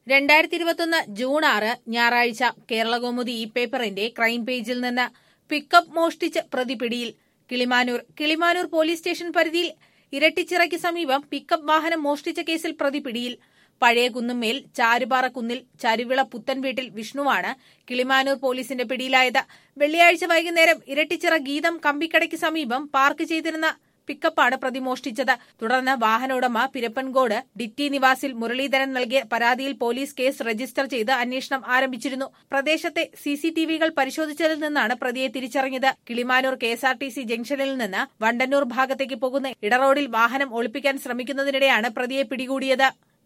രണ്ടായിരത്തി ഇരുപത്തൊന്ന് ജൂൺ ആറ് ഞായറാഴ്ച കേരളകൗമുദി ഇ പേപ്പറിന്റെ ക്രൈം പേജിൽ നിന്ന് പിക്കപ്പ് മോഷ്ടിച്ച് പ്രതി പിടിയിൽ കിളിമാനൂർ കിളിമാനൂർ പോലീസ് സ്റ്റേഷൻ പരിധിയിൽ ഇരട്ടിച്ചിറയ്ക്ക് സമീപം പിക്കപ്പ് വാഹനം മോഷ്ടിച്ച കേസിൽ പ്രതി പിടിയിൽ പഴയ കുന്നുമേൽ ചാരുപാറ കുന്നിൽ ചരുവിള പുത്തൻ വീട്ടിൽ വിഷ്ണുവാണ് കിളിമാനൂർ പോലീസിന്റെ പിടിയിലായത് വെള്ളിയാഴ്ച വൈകുന്നേരം ഇരട്ടിച്ചിറ ഗീതം കമ്പിക്കടയ്ക്ക് സമീപം പാർക്ക് ചെയ്തിരുന്ന പിക്കപ്പാണ് പ്രതി മോഷ്ടിച്ചത് തുടർന്ന് വാഹന ഉടമ പിരപ്പൻകോട് ഡിറ്റി നിവാസിൽ മുരളീധരൻ നൽകിയ പരാതിയിൽ പോലീസ് കേസ് രജിസ്റ്റർ ചെയ്ത് അന്വേഷണം ആരംഭിച്ചിരുന്നു പ്രദേശത്തെ സിസിടിവികൾ പരിശോധിച്ചതിൽ നിന്നാണ് പ്രതിയെ തിരിച്ചറിഞ്ഞത് കിളിമാനൂർ കെഎസ്ആർടിസി ജംഗ്ഷനിൽ നിന്ന് വണ്ടന്നൂർ ഭാഗത്തേക്ക് പോകുന്ന ഇടറോഡിൽ വാഹനം ഒളിപ്പിക്കാൻ ശ്രമിക്കുന്നതിനിടെയാണ് പ്രതിയെ പിടികൂടിയത്